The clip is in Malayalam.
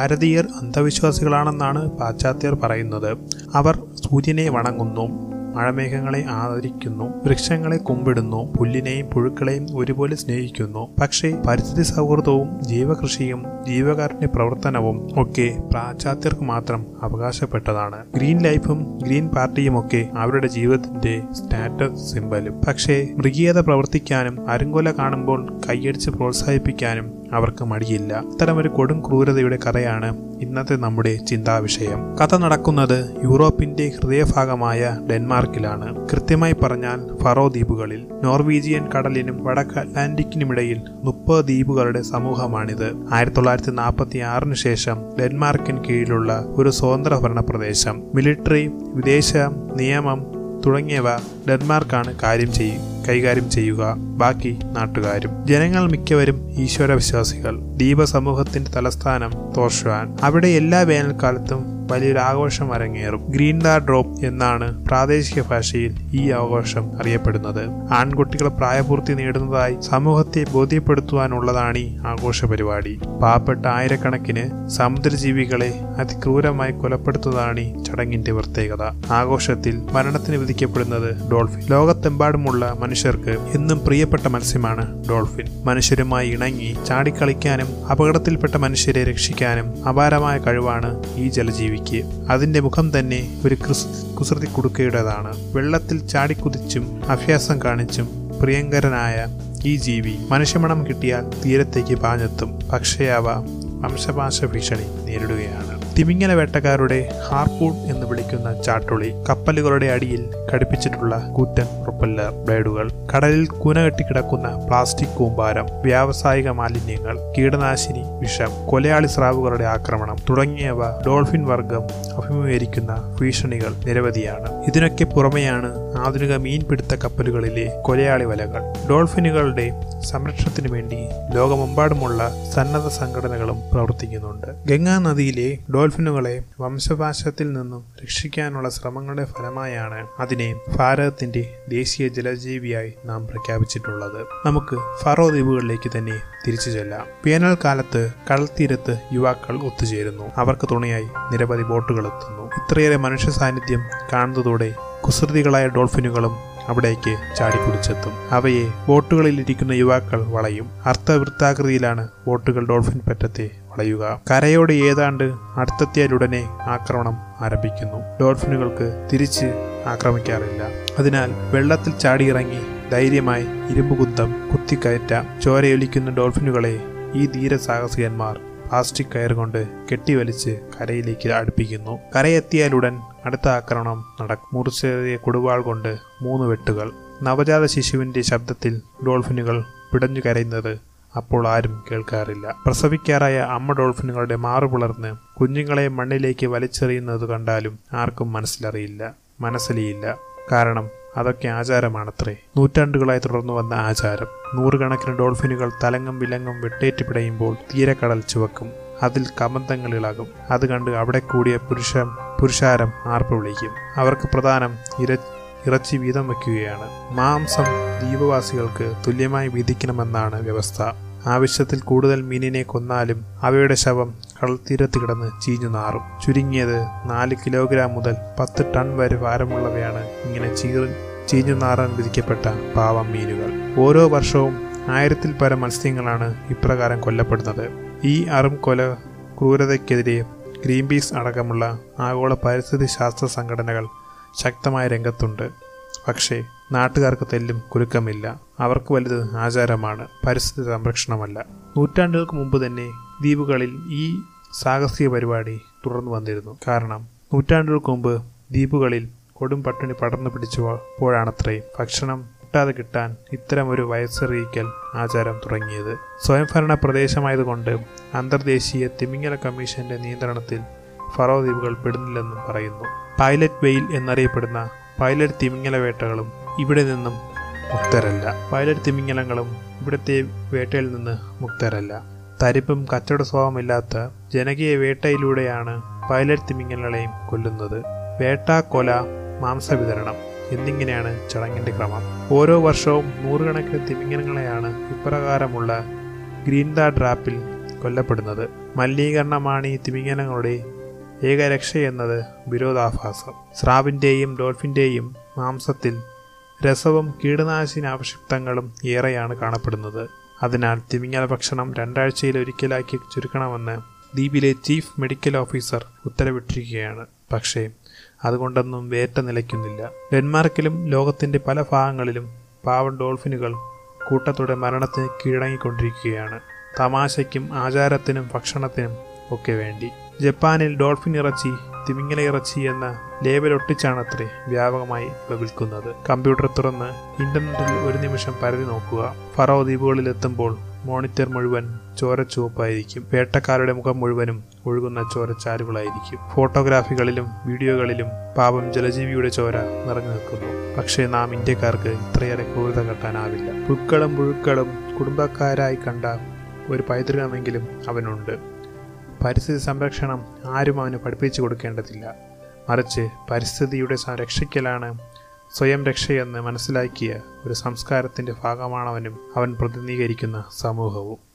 ഭാരതീയർ അന്ധവിശ്വാസികളാണെന്നാണ് പാശ്ചാത്യർ പറയുന്നത് അവർ സൂര്യനെ വണങ്ങുന്നു മഴമേഘങ്ങളെ ആദരിക്കുന്നു വൃക്ഷങ്ങളെ കുമ്പിടുന്നു പുല്ലിനെയും പുഴുക്കളെയും ഒരുപോലെ സ്നേഹിക്കുന്നു പക്ഷേ പരിസ്ഥിതി സൗഹൃദവും ജീവകൃഷിയും ജീവകാരുണ്യ പ്രവർത്തനവും ഒക്കെ പാശ്ചാത്യർക്ക് മാത്രം അവകാശപ്പെട്ടതാണ് ഗ്രീൻ ലൈഫും ഗ്രീൻ പാർട്ടിയും ഒക്കെ അവരുടെ ജീവിതത്തിന്റെ സ്റ്റാറ്റസ് സിമ്പലും പക്ഷേ മൃഗീയത പ്രവർത്തിക്കാനും അരുങ്കൊല കാണുമ്പോൾ കൈയടിച്ച് പ്രോത്സാഹിപ്പിക്കാനും അവർക്ക് മടിയില്ല ഇത്തരമൊരു കൊടും ക്രൂരതയുടെ കഥയാണ് ഇന്നത്തെ നമ്മുടെ ചിന്താവിഷയം കഥ നടക്കുന്നത് യൂറോപ്പിന്റെ ഹൃദയഭാഗമായ ഡെൻമാർക്കിലാണ് കൃത്യമായി പറഞ്ഞാൽ ഫറോ ദ്വീപുകളിൽ നോർവീജിയൻ കടലിനും വടക്ക് അറ്റ്ലാന്റിക്കിനുമിടയിൽ മുപ്പത് ദ്വീപുകളുടെ സമൂഹമാണിത് ആയിരത്തി തൊള്ളായിരത്തി നാൽപ്പത്തി ആറിന് ശേഷം ഡെൻമാർക്കിന് കീഴിലുള്ള ഒരു സ്വതന്ത്ര ഭരണ പ്രദേശം മിലിറ്ററി വിദേശ നിയമം തുടങ്ങിയവ ഡെൻമാർക്കാണ് കാര്യം ചെയ്യും കൈകാര്യം ചെയ്യുക ബാക്കി നാട്ടുകാരും ജനങ്ങൾ മിക്കവരും ഈശ്വര വിശ്വാസികൾ ദ്വീപ സമൂഹത്തിന്റെ തലസ്ഥാനം തോർഷ്വാൻ അവിടെ എല്ലാ വേനൽക്കാലത്തും വലിയൊരു ആഘോഷം അരങ്ങേറും ഗ്രീൻ ദ ഡ്രോപ്പ് എന്നാണ് പ്രാദേശിക ഭാഷയിൽ ഈ ആഘോഷം അറിയപ്പെടുന്നത് ആൺകുട്ടികൾ പ്രായപൂർത്തി നേടുന്നതായി സമൂഹത്തെ ബോധ്യപ്പെടുത്തുവാനുള്ളതാണ് ഈ ആഘോഷ പരിപാടി പാവപ്പെട്ട ആയിരക്കണക്കിന് സമുദ്രജീവികളെ അതിക്രൂരമായി കൊലപ്പെടുത്തുന്നതാണ് ഈ ചടങ്ങിന്റെ പ്രത്യേകത ആഘോഷത്തിൽ മരണത്തിന് വിധിക്കപ്പെടുന്നത് ഡോൾഫിൻ ലോകത്തെമ്പാടുമുള്ള മനുഷ്യർക്ക് എന്നും പ്രിയപ്പെട്ട മത്സ്യമാണ് ഡോൾഫിൻ മനുഷ്യരുമായി ഇണങ്ങി ചാടിക്കളിക്കാനും അപകടത്തിൽപ്പെട്ട മനുഷ്യരെ രക്ഷിക്കാനും അപാരമായ കഴിവാണ് ഈ ജലജീവിക്ക് അതിന്റെ മുഖം തന്നെ ഒരു ക്രിസ് കുസൃതി കുടുക്കയുടേതാണ് വെള്ളത്തിൽ ചാടിക്കുതിച്ചും അഭ്യാസം കാണിച്ചും പ്രിയങ്കരനായ ഈ ജീവി മനുഷ്യമണം കിട്ടിയാൽ തീരത്തേക്ക് പാഞ്ഞെത്തും പക്ഷേ അവ വംശപാശ ഭീഷണി നേരിടുകയാണ് തിമിങ്ങല വേട്ടക്കാരുടെ ഹാർപൂൺ എന്ന് വിളിക്കുന്ന ചാട്ടുളി കപ്പലുകളുടെ അടിയിൽ ഘടിപ്പിച്ചിട്ടുള്ള കൂറ്റൻ പ്രൊപ്പല്ലർ ബ്ലേഡുകൾ കടലിൽ കൂനകെട്ടിക്കിടക്കുന്ന പ്ലാസ്റ്റിക് കൂമ്പാരം വ്യാവസായിക മാലിന്യങ്ങൾ കീടനാശിനി വിഷം കൊലയാളി സ്രാവുകളുടെ ആക്രമണം തുടങ്ങിയവ ഡോൾഫിൻ വർഗം അഭിമുഖീകരിക്കുന്ന ഭീഷണികൾ നിരവധിയാണ് ഇതിനൊക്കെ പുറമെയാണ് ആധുനിക മീൻപിടുത്ത കപ്പലുകളിലെ കൊലയാളി വലകൾ ഡോൾഫിനുകളുടെ സംരക്ഷണത്തിനു വേണ്ടി ലോകമെമ്പാടുമുള്ള സന്നദ്ധ സംഘടനകളും പ്രവർത്തിക്കുന്നുണ്ട് ഗംഗാ നദിയിലെ ഡോൾഫിനുകളെ വംശപാശത്തിൽ നിന്നും രക്ഷിക്കാനുള്ള ശ്രമങ്ങളുടെ ഫലമായാണ് അതിനെ ഭാരതത്തിന്റെ ദേശീയ ജലജീവിയായി നാം പ്രഖ്യാപിച്ചിട്ടുള്ളത് നമുക്ക് ഫറോ ദ്വീപുകളിലേക്ക് തന്നെ തിരിച്ചു ചെല്ലാം വേനൽക്കാലത്ത് കടൽത്തീരത്ത് യുവാക്കൾ ഒത്തുചേരുന്നു അവർക്ക് തുണയായി നിരവധി ബോട്ടുകൾ എത്തുന്നു ഇത്രയേറെ മനുഷ്യ സാന്നിധ്യം കാണുന്നതോടെ കുസൃതികളായ ഡോൾഫിനുകളും അവിടേക്ക് ചാടിക്കുടിച്ചെത്തും അവയെ ബോട്ടുകളിൽ ഇരിക്കുന്ന യുവാക്കൾ വളയും അർത്ഥവൃത്താകൃതിയിലാണ് ബോട്ടുകൾ ഡോൾഫിൻ പറ്റത്തെ വളയുക കരയോട് ഏതാണ്ട് അടുത്തെത്തിയാലുടനെ ആക്രമണം ആരംഭിക്കുന്നു ഡോൾഫിനുകൾക്ക് തിരിച്ച് ആക്രമിക്കാറില്ല അതിനാൽ വെള്ളത്തിൽ ചാടിയിറങ്ങി ധൈര്യമായി ഇരുമ്പുകുന്തം കുത്തിക്കയറ്റാം ചോരയൊലിക്കുന്ന ഡോൾഫിനുകളെ ഈ ധീരസാഹസികന്മാർ പ്ലാസ്റ്റിക് കയർ കൊണ്ട് കെട്ടിവലിച്ച് കരയിലേക്ക് അടുപ്പിക്കുന്നു കരയെത്തിയാലുടൻ അടുത്ത ആക്രമണം നടക്കും മുറിച്ചേറിയ കൊടുവാൾ കൊണ്ട് മൂന്ന് വെട്ടുകൾ നവജാത ശിശുവിന്റെ ശബ്ദത്തിൽ ഡോൾഫിനുകൾ പിടഞ്ഞു കരയുന്നത് അപ്പോൾ ആരും കേൾക്കാറില്ല പ്രസവിക്കാറായ അമ്മ ഡോൾഫിനുകളുടെ മാറു പുലർന്ന് കുഞ്ഞുങ്ങളെ മണ്ണിലേക്ക് വലിച്ചെറിയുന്നത് കണ്ടാലും ആർക്കും മനസ്സിലറിയില്ല മനസ്സിലിയില്ല കാരണം അതൊക്കെ ആചാരമാണത്രേ നൂറ്റാണ്ടുകളായി തുടർന്നു വന്ന ആചാരം നൂറുകണക്കിന് ഡോൾഫിനുകൾ തലങ്ങും വിലങ്ങും വെട്ടേറ്റ് പിടയുമ്പോൾ തീരക്കടൽ ചുവക്കും അതിൽ കമന്തങ്ങൾ ഇളകും അത് കണ്ട് അവിടെ കൂടിയ പുരുഷ പുരുഷാരം ആർപ്പ് വിളിക്കും അവർക്ക് പ്രധാനം ഇര ഇറച്ചി വീതം വയ്ക്കുകയാണ് മാംസം ദ്വീപവാസികൾക്ക് തുല്യമായി വീതിക്കണമെന്നാണ് വ്യവസ്ഥ ആവശ്യത്തിൽ കൂടുതൽ മീനിനെ കൊന്നാലും അവയുടെ ശവം കടൽത്തീരത്ത് കിടന്ന് ചീഞ്ഞു നാറും ചുരുങ്ങിയത് നാല് കിലോഗ്രാം മുതൽ പത്ത് ടൺ വരെ ഭാരമുള്ളവയാണ് ഇങ്ങനെ ചീറി ചീഞ്ഞു നാറാൻ വിധിക്കപ്പെട്ട പാവം മീനുകൾ ഓരോ വർഷവും ആയിരത്തിൽ പരം മത്സ്യങ്ങളാണ് ഇപ്രകാരം കൊല്ലപ്പെടുന്നത് ഈ അറും കൊല ക്രൂരതയ്ക്കെതിരെ ഗ്രീൻ പീസ് അടക്കമുള്ള ആഗോള പരിസ്ഥിതി ശാസ്ത്ര സംഘടനകൾ ശക്തമായ രംഗത്തുണ്ട് പക്ഷേ നാട്ടുകാർക്ക് തെല്ലും കുലുക്കമില്ല അവർക്ക് വലുത് ആചാരമാണ് പരിസ്ഥിതി സംരക്ഷണമല്ല നൂറ്റാണ്ടുകൾക്ക് മുമ്പ് തന്നെ ദ്വീപുകളിൽ ഈ സാഹസിക പരിപാടി തുടർന്നു വന്നിരുന്നു കാരണം നൂറ്റാണ്ടുകൾക്ക് മുമ്പ് ദ്വീപുകളിൽ കൊടും പട്ടിണി പടർന്നു പിടിച്ചപ്പോഴാണത്രേ ഭക്ഷണം കിട്ടാതെ കിട്ടാൻ ഇത്തരമൊരു വയസ്സറിയിക്കൽ ആചാരം തുടങ്ങിയത് സ്വയംഭരണ പ്രദേശമായതുകൊണ്ട് അന്തർദേശീയ തിമിങ്ങല കമ്മീഷന്റെ നിയന്ത്രണത്തിൽ ഫറോ ദ്വീപുകൾ പെടുന്നില്ലെന്നും പറയുന്നു പൈലറ്റ് വെയിൽ എന്നറിയപ്പെടുന്ന പൈലറ്റ് തിമിങ്ങല വേട്ടകളും ഇവിടെ നിന്നും മുക്തരല്ല പൈലറ്റ് തിമിങ്ങലങ്ങളും ഇവിടുത്തെ വേട്ടയിൽ നിന്ന് മുക്തരല്ല തരിപ്പും കച്ചവട സ്വഭാവമില്ലാത്ത ജനകീയ വേട്ടയിലൂടെയാണ് പൈലറ്റ് തിമിങ്ങലകളെയും കൊല്ലുന്നത് വേട്ട കൊല മാംസവിതരണം എന്നിങ്ങനെയാണ് ചടങ്ങിന്റെ ക്രമം ഓരോ വർഷവും നൂറുകണക്കിന് തിമിങ്ങലങ്ങളെയാണ് ഇപ്രകാരമുള്ള ഗ്രീൻ ദ ഡ്രാപ്പിൽ കൊല്ലപ്പെടുന്നത് മലിനീകരണമാണ് ഈ തിമിംഗലങ്ങളുടെ ഏകരക്ഷയെന്നത് വിരോധാഭാസം സ്രാവിൻ്റെയും ഡോൾഫിൻ്റെയും മാംസത്തിൽ രസവും കീടനാശിനി ആവശ്യക്തങ്ങളും ഏറെയാണ് കാണപ്പെടുന്നത് അതിനാൽ തിമിംഗല ഭക്ഷണം രണ്ടാഴ്ചയിൽ ഒരിക്കലാക്കി ചുരുക്കണമെന്ന് ദ്വീപിലെ ചീഫ് മെഡിക്കൽ ഓഫീസർ ഉത്തരവിട്ടിരിക്കുകയാണ് പക്ഷേ അതുകൊണ്ടൊന്നും വേറ്റ നിലയ്ക്കുന്നില്ല ഡെൻമാർക്കിലും ലോകത്തിൻ്റെ പല ഭാഗങ്ങളിലും പാവം ഡോൾഫിനുകൾ കൂട്ടത്തോടെ മരണത്തിന് കീഴടങ്ങിക്കൊണ്ടിരിക്കുകയാണ് തമാശയ്ക്കും ആചാരത്തിനും ഭക്ഷണത്തിനും ഒക്കെ വേണ്ടി ജപ്പാനിൽ ഡോൾഫിൻ ഇറച്ചി തിമിംഗല ഇറച്ചി എന്ന ലേബൽ ഒട്ടിച്ചാണത്രേ വ്യാപകമായി ഇവ വിൽക്കുന്നത് കമ്പ്യൂട്ടർ തുറന്ന് ഇന്റർനെറ്റിൽ ഒരു നിമിഷം പരതി നോക്കുക ഫറോ ദ്വീപുകളിൽ എത്തുമ്പോൾ മോണിറ്റർ മുഴുവൻ ചോരച്ചുവപ്പായിരിക്കും വേട്ടക്കാരുടെ മുഖം മുഴുവനും ഒഴുകുന്ന ചോരച്ചാലുകളായിരിക്കും ഫോട്ടോഗ്രാഫികളിലും വീഡിയോകളിലും പാപം ജലജീവിയുടെ ചോര നിറഞ്ഞു നിൽക്കുന്നു പക്ഷേ നാം ഇന്ത്യക്കാർക്ക് ഇത്രയേറെ ക്രൂരത കെട്ടാനാവില്ല പുഴുക്കളും പുഴുക്കളും കുടുംബക്കാരായി കണ്ട ഒരു പൈതൃകമെങ്കിലും അവനുണ്ട് പരിസ്ഥിതി സംരക്ഷണം ആരും അവന് പഠിപ്പിച്ചു കൊടുക്കേണ്ടതില്ല മറിച്ച് പരിസ്ഥിതിയുടെ രക്ഷയ്ക്കലാണ് സ്വയം രക്ഷയെന്ന് മനസ്സിലാക്കിയ ഒരു സംസ്കാരത്തിൻ്റെ ഭാഗമാണവനും അവൻ പ്രതിനിധീകരിക്കുന്ന സമൂഹവും